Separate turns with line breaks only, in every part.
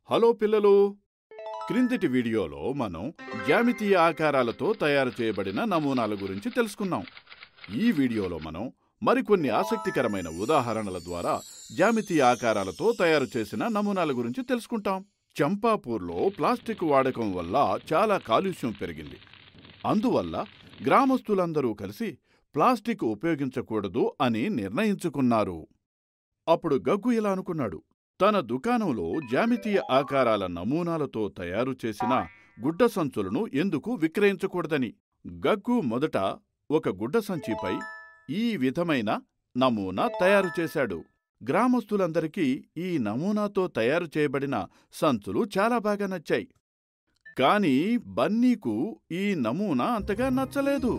hello పిల్లలు క్రిందటి వీడియోలో మనం జ్యామితీయ ఆకారాలతో తయారు చేయబడిన నమూనాల గురించి తెలుసుకున్నాం ఈ వీడియోలో మనం మరికొన్ని ఆసక్తికరమైన ఉదాహరణల ద్వారా జ్యామితీయ ఆకారాలతో తయారు చేసిన నమూనాల గురించి తెలుసుకుంటాం చంపాపూర్లో ప్లాస్టిక్ వాడకం వల్ల చాలా కాలుష్యం పెరిగింది అందువల్ల గ్రామస్తులందరూ కలిసి ప్లాస్టిక్ ఉపయోగించకూడదు అని నిర్ణయించుకున్నారు అప్పుడు గగ్గు ఇలా అనుకున్నాడు తన దుకాణంలో జామితీయ ఆకారాల నమూనాలతో తయారు చేసిన గుడ్డ సంచులను ఎందుకు విక్రయించకూడదని గగ్గు మొదట ఒక గుడ్డ సంచిపై ఈ విధమైన నమూనా తయారు చేశాడు గ్రామస్తులందరికీ ఈ నమూనాతో తయారు చేయబడిన సంచులు చాలా బాగా నచ్చాయి కాని బన్నీకు ఈ నమూనా అంతగా నచ్చలేదు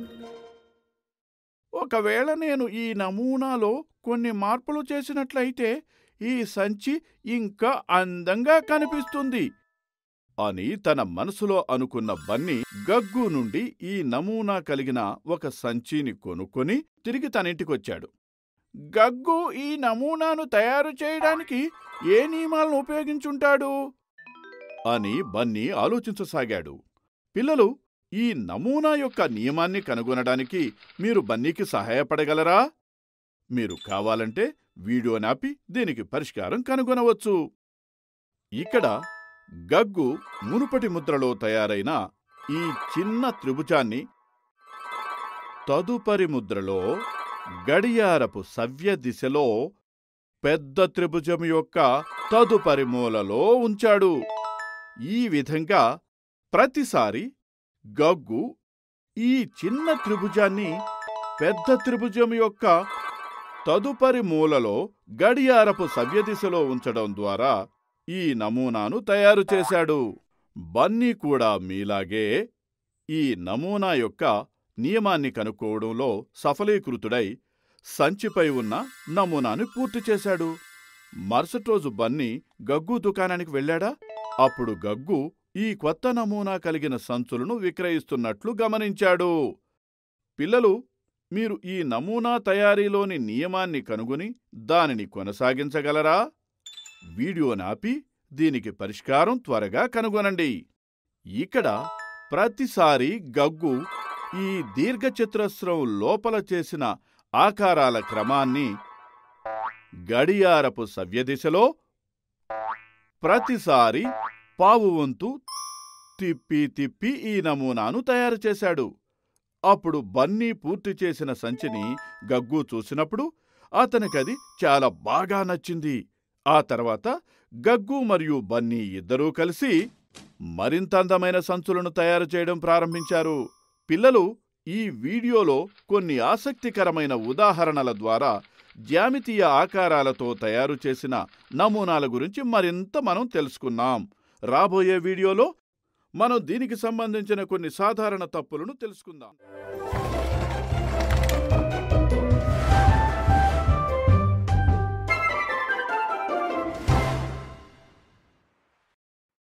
ఒకవేళ నేను ఈ నమూనాలో కొన్ని మార్పులు చేసినట్లయితే ఈ సంచి ఇంకా అందంగా కనిపిస్తుంది అని తన మనసులో అనుకున్న బన్నీ గగ్గు నుండి ఈ నమూనా కలిగిన ఒక సంచిని కొనుక్కొని తిరిగి తనింటికొచ్చాడు గగ్గు ఈ నమూనాను తయారు చేయడానికి ఏ నియమాలను ఉపయోగించుంటాడు అని బన్నీ ఆలోచించసాగాడు పిల్లలు ఈ నమూనా యొక్క నియమాన్ని కనుగొనడానికి మీరు బన్నీకి సహాయపడగలరా మీరు కావాలంటే వీడియో నాపి దీనికి పరిష్కారం కనుగొనవచ్చు ఇక్కడ గగ్గు మునుపటి ముద్రలో తయారైన ఈ చిన్న త్రిభుజాన్ని తదుపరి ముద్రలో గడియారపు సవ్య దిశలో పెద్ద త్రిభుజం యొక్క తదుపరి మూలలో ఉంచాడు ఈ విధంగా ప్రతిసారి గగ్గు ఈ చిన్న త్రిభుజాన్ని పెద్ద త్రిభుజం యొక్క తదుపరి మూలలో గడియారపు సవ్యదిశలో ఉంచడం ద్వారా ఈ నమూనాను తయారు చేశాడు బన్నీ కూడా మీలాగే ఈ నమూనా యొక్క నియమాన్ని కనుక్కోవడంలో సఫలీకృతుడై సంచిపై ఉన్న నమూనాను పూర్తి చేశాడు మరుసటి రోజు బన్నీ గగ్గు దుకాణానికి వెళ్ళాడా అప్పుడు గగ్గు ఈ కొత్త నమూనా కలిగిన సంచులను విక్రయిస్తున్నట్లు గమనించాడు పిల్లలు మీరు ఈ నమూనా తయారీలోని నియమాన్ని కనుగొని దానిని కొనసాగించగలరా వీడియో నాపి దీనికి పరిష్కారం త్వరగా కనుగొనండి ఇక్కడ ప్రతిసారి గగ్గు ఈ దీర్ఘచతురస్రం లోపల చేసిన ఆకారాల క్రమాన్ని గడియారపు సవ్యదిశలో ప్రతిసారి పావు వంతు తిప్పి తిప్పి ఈ నమూనాను తయారు చేశాడు అప్పుడు బన్నీ పూర్తి చేసిన సంచిని గగ్గు చూసినప్పుడు అతనికది చాలా బాగా నచ్చింది ఆ తర్వాత గగ్గు మరియు బన్నీ ఇద్దరూ కలిసి మరింత అందమైన సంచులను తయారు చేయడం ప్రారంభించారు పిల్లలు ఈ వీడియోలో కొన్ని ఆసక్తికరమైన ఉదాహరణల ద్వారా జ్యామితీయ ఆకారాలతో తయారు చేసిన నమూనాల గురించి మరింత మనం తెలుసుకున్నాం రాబోయే వీడియోలో మనం దీనికి సంబంధించిన కొన్ని సాధారణ తప్పులను తెలుసుకుందాం